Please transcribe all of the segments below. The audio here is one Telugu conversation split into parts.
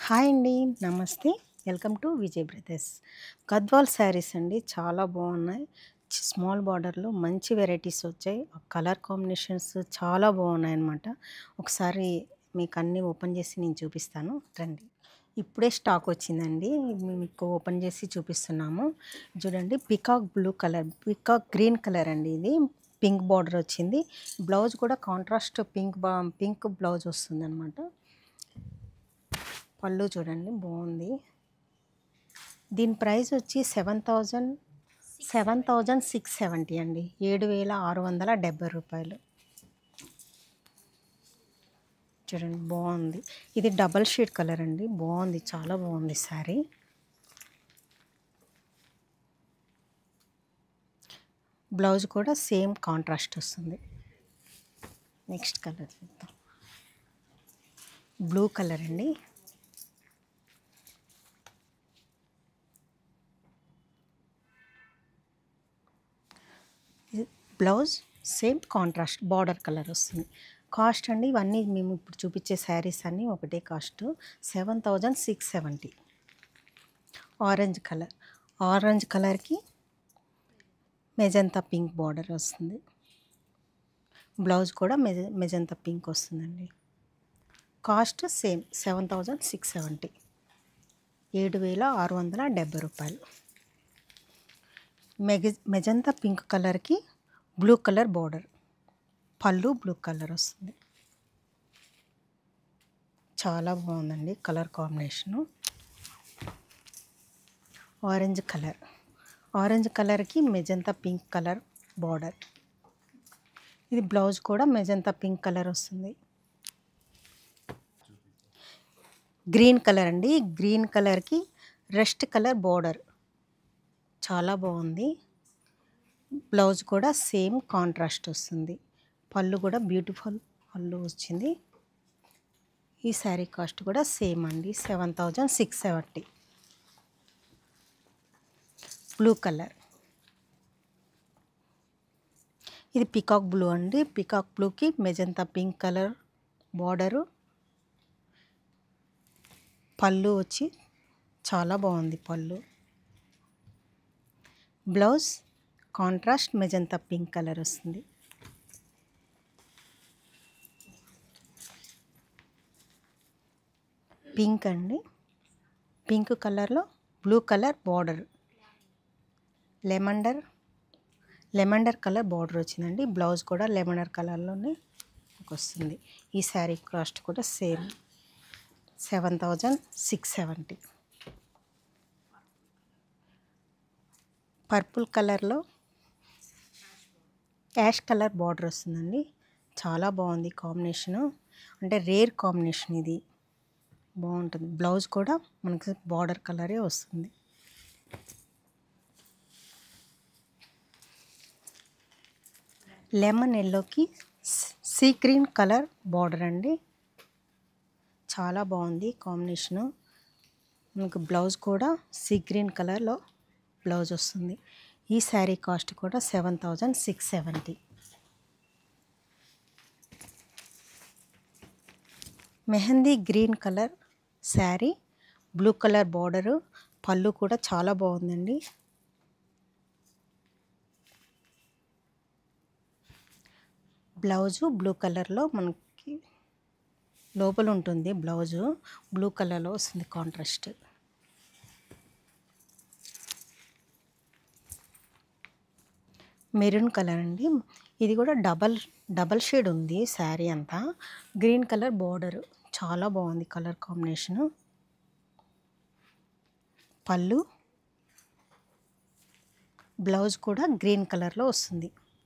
హాయ్ అండి namaste welcome to Vijay brothers Gadwal saris అండి చాలా బాగున్నాయి చి- స్మాల్ బార్డర్లో మంచి వెరైటీస్ వచ్చాయి ఆ కలర్ కాంబినేషన్స్ చాలా బాగున్నాయి అన్నమాట ఒకసారి మీకు అన్నీ ఓపెన్ చేసి నేను చూపిస్తాను రండి ఇప్పుడే స్టాక్ వచ్చిందండి మీకు ఓపెన్ చేసి చూపిస్తున్నాము చూడండి peacock blue colour peacock green colour అండి ఇది పింక్ బార్డర్ వచ్చింది బ్లౌజ్ కూడా కాంట్రాస్ట్ పింక్ బా పింక్ బ్లౌజ్ వస్తుంది అనమాట పళ్ళు చూడండి బాగుంది దీని ప్రైస్ వచ్చి seven thousand seven thousand six seventy అండి ఏడు వేల ఆరు వందల డెబ్బై రూపాయలు చూడండి బాగుంది ఇది డబల్ షేడ్ కలర్ అండి బాగుంది చాలా బాగుంది శారీ బ్లౌజ్ కూడా సేమ్ కాంట్రాస్ట్ వస్తుంది నెక్స్ట్ కలర్ చూద్దాం బ్లూ కలర్ అండి ఇది blouse same contrast border colour వస్తుంది కాస్ట్ అండి ఇవన్నీ మేము ఇప్పుడు చూపించే శారీస్ అన్నీ ఒకటే cost seven thousand six seventy orange colour orange కలర్కి మెజంతా పింక్ బార్డర్ వస్తుంది బ్లౌజ్ కూడా మెజ మెజంతా పింక్ వస్తుందండి cost same seven thousand six seventy ఏడు వేల ఆరు వందల డెబ్బై రూపాయలు మెగ మెజంతా పింక్ కలర్కి బ్లూ కలర్ బార్డర్ పళ్ళు బ్లూ కలర్ వస్తుంది చాలా బాగుందండి colour combination orange colour orange కలర్కి మెజంతా పింక్ కలర్ బార్డర్ ఇది బ్లౌజ్ కూడా మెజంతా పింక్ కలర్ వస్తుంది గ్రీన్ కలర్ అండి గ్రీన్ కలర్కి రెస్ట్ కలర్ బార్డర్ చాలా బాగుంది బ్లౌజ్ కూడా సేమ్ కాంట్రాస్ట్ వస్తుంది పళ్ళు కూడా బ్యూటిఫుల్ పళ్ళు వచ్చింది ఈ శారీ కాస్ట్ కూడా సేమ్ అండి seven thousand six seventy blue colour ఇది పికాక్ బ్లూ అండి పికాక్ బ్లూకి magenta pink colour border pallu వచ్చి చాలా బాగుంది pallu blouse contrast magenta pink colour వస్తుంది పింక్ అండి పింక్ కలర్లో blue colour border lavender lavender colour border వచ్చిందండి బ్లౌజ్ కూడా లెమండర్ కలర్లోనే వస్తుంది ఈ శారీ కాస్ట్ కూడా same seven thousand six seventy purple కలర్లో యాష్ కలర్ బార్డర్ వస్తుందండి చాలా బాగుంది కాంబినేషను అంటే రేర్ కాంబినేషన్ ఇది బాగుంటుంది బ్లౌజ్ కూడా మనకి బార్డర్ కలరే వస్తుంది లెమన్ ఎల్లోకి సీ గ్రీన్ కలర్ బార్డర్ అండి చాలా బాగుంది కాంబినేషను మనకు బ్లౌజ్ కూడా సీ గ్రీన్ కలర్లో బ్లౌజ్ వస్తుంది ఈ శారీ కాస్ట్ కూడా seven thousand six seventy mehndi green colour sari blue colour border pallu కూడా చాలా బాగుందండి బ్లౌజు బ్లూ కలర్లో మనకి లోపల ఉంటుంది బ్లౌజు బ్లూ కలర్లో వస్తుంది కాంట్రాస్ట్ మెరూన్ కలర్ అండి ఇది కూడా డబల్ డబల్ షేడ్ ఉంది శారీ అంతా గ్రీన్ కలర్ బార్డర్ చాలా బాగుంది కలర్ కాంబినేషను పళ్ళు బ్లౌజ్ కూడా గ్రీన్ కలర్లో వస్తుంది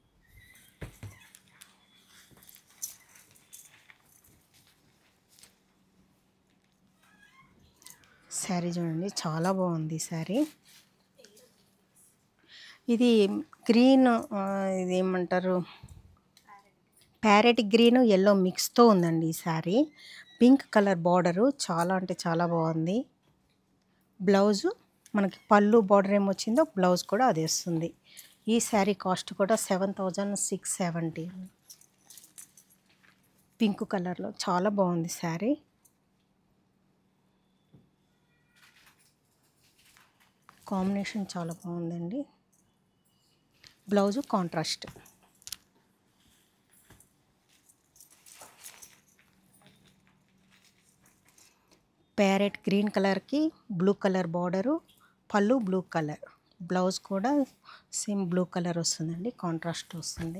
శారీ చూడండి చాలా బాగుంది శారీ ఇది గ్రీన్ ఆ, ఇది ఏమంటారు ప్యారెట్ గ్రీన్ ఎల్లో మిక్స్తో ఉందండి ఈ శారీ పింక్ కలర్ బార్డరు చాలా అంటే చాలా బాగుంది బ్లౌజు మనకి పళ్ళు బార్డర్ ఏమొచ్చిందో బ్లౌజ్ కూడా అది వస్తుంది ఈ శారీ కాస్ట్ కూడా seven thousand six seventy pink కలర్లో చాలా బాగుంది శారీ కాంబినేషన్ చాలా బాగుందండి బ్లౌజు కాంట్రాస్ట్ ప్యారెట్ గ్రీన్ కలర్కి blue colour border pallu blue colour blouse కూడా సేమ్ బ్లూ కలర్ వస్తుందండి కాంట్రాస్ట్ వస్తుంది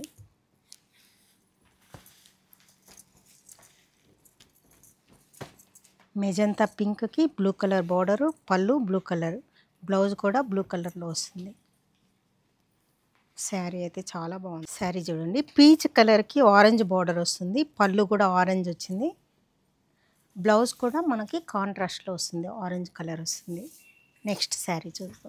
మెజంతా పింక్కి blue colour border pallu blue colour blouse కూడా బ్లూ కలర్లో వస్తుంది శారీ అయితే చాలా బాగుంది శారీ చూడండి పీచ్ కలర్కి ఆరెంజ్ బార్డర్ వస్తుంది పళ్ళు కూడా ఆరెంజ్ వచ్చింది బ్లౌజ్ కూడా మనకి కాంట్రాస్ట్లో వస్తుంది ఆరెంజ్ కలర్ వస్తుంది నెక్స్ట్ శారీ చూద్దాం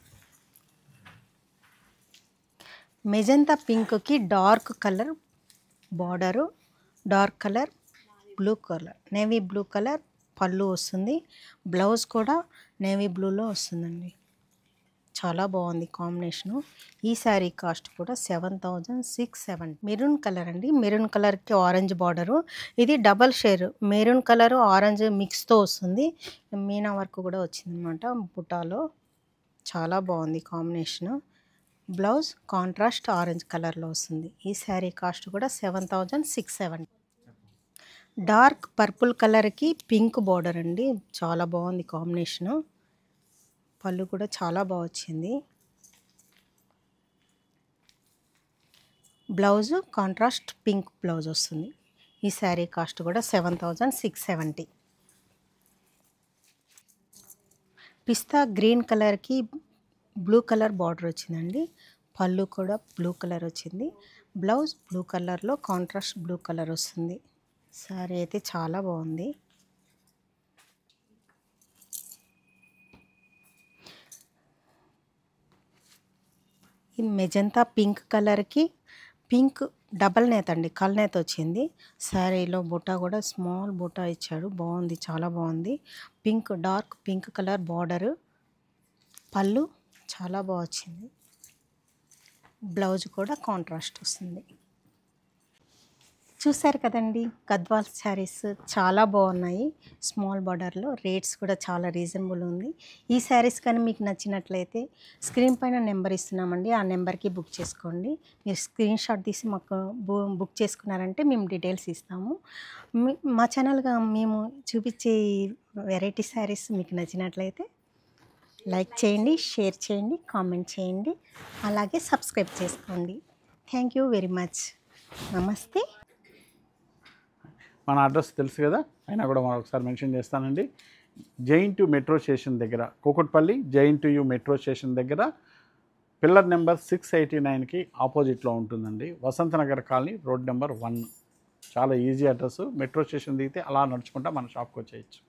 మెజంతా పింక్కి dark colour border dark colour blue colour navy blue colour pallu వస్తుంది బ్లౌజ్ కూడా నేవీ బ్లూలో వస్తుందండి చాలా బాగుంది కాంబినేషను ఈ శారీ కాస్ట్ కూడా seven thousand six seven maroon colour అండి మెరూన్ కలర్కి ఆరెంజ్ బార్డరు ఇది డబల్ షేర్ మెరూన్ కలర్ ఆరెంజ్ మిక్స్తో వస్తుంది మీనా వర్క్ కూడా వచ్చిందనమాట బుటాలో చాలా బాగుంది కాంబినేషను బ్లౌజ్ కాంట్రాస్ట్ ఆరెంజ్ కలర్లో వస్తుంది ఈ శారీ కాస్ట్ కూడా seven thousand six seven dark purple కలర్కి పింక్ బార్డర్ అండి చాలా బాగుంది కాంబినేషను పళ్ళు కూడా చాలా బాగా వచ్చింది బ్లౌజ్ కాంట్రాస్ట్ పింక్ బ్లౌజ్ వస్తుంది ఈ శారీ కాస్ట్ కూడా seven thousand six seventy pista green కలర్కి బ్లూ కలర్ బార్డర్ వచ్చిందండి పళ్ళు కూడా బ్లూ కలర్ వచ్చింది బ్లౌజ్ బ్లూ కలర్లో కాంట్రాస్ట్ బ్లూ కలర్ వస్తుంది శారీ అయితే చాలా బాగుంది ఇది మెజంతా పింక్ కలర్కి పింక్ డబల్ నేత అండి కల్నేత వచ్చింది శారీలో బుట్ట కూడా స్మాల్ బుట్ట ఇచ్చాడు బాగుంది చాలా బాగుంది pink dark pink colour border pallu చాలా బాగా వచ్చింది బ్లౌజ్ కూడా కాంట్రాస్ట్ వస్తుంది చూశారు కదండి గద్వాల్ శారీస్ చాలా బాగున్నాయి స్మాల్ బార్డర్లో రేట్స్ కూడా చాలా రీజనబుల్ ఉంది ఈ శారీస్ కానీ మీకు నచ్చినట్లయితే స్క్రీన్ పైన నెంబర్ ఇస్తున్నామండి ఆ నెంబర్కి బుక్ చేసుకోండి మీరు స్క్రీన్ షాట్ తీసి మాకు బు- బుక్ చేసుకున్నారంటే మేము డీటెయిల్స్ ఇస్తాము మీ- మా ఛానల్గా మేము చూపించే వెరైటీ శారీస్ మీకు నచ్చినట్లయితే లైక్ చేయండి షేర్ చేయండి కామెంట్ చేయండి అలాగే సబ్స్క్రైబ్ చేసుకోండి థ్యాంక్ యూ వెరీ మచ్ నమస్తే మన అడ్రస్ తెలుసు కదా అయినా కూడా మనం ఒకసారి మెన్షన్ చేస్తానండి జైన్ టు మెట్రో స్టేషన్ దగ్గర Kukatpally JNTU metro station దగ్గర పిల్లర్ నెంబర్ సిక్స్ ఎయిటీ నైన్కి ఆపోజిట్లో ఉంటుందండి Vasanthnagar colony road number one చాలా ఈజీ అడ్రస్ మెట్రో స్టేషన్ దిగితే అలా నడుచుకుంటా మన షాప్కి వచ్చేయచ్చు